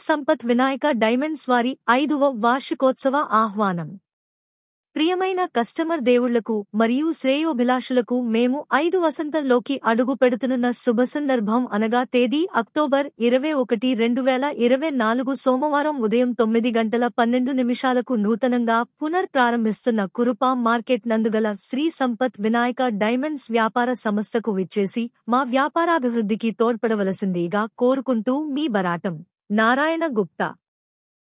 Sampath Vinayaka diamonds వారి ఐదవ వార్షికోత్సవ ఆహ్వానం ప్రియమైన కస్టమర్ దేవుళ్లకు మరియు శ్రేయోభిలాషులకు మేము ఐదు వసంతంలోకి అడుగు పెడుతున్న శుభ సందర్భం అనగా తేదీ అక్టోబర్ ఇరవై ఒకటి రెండు వేల ఇరవై నాలుగు సోమవారం ఉదయం తొమ్మిది గంటల పన్నెండు నిమిషాలకు నూతనంగా పునర్ ప్రారంభిస్తున్న కురుపా మార్కెట్ నందుగల శ్రీ సంపత్ వినాయక డైమండ్స్ వ్యాపార సంస్థకు విచ్చేసి మా వ్యాపారాభివృద్ధికి తోడ్పడవలసిందిగా కోరుకుంటూ మీ బరాటం నారాయణ గుప్తా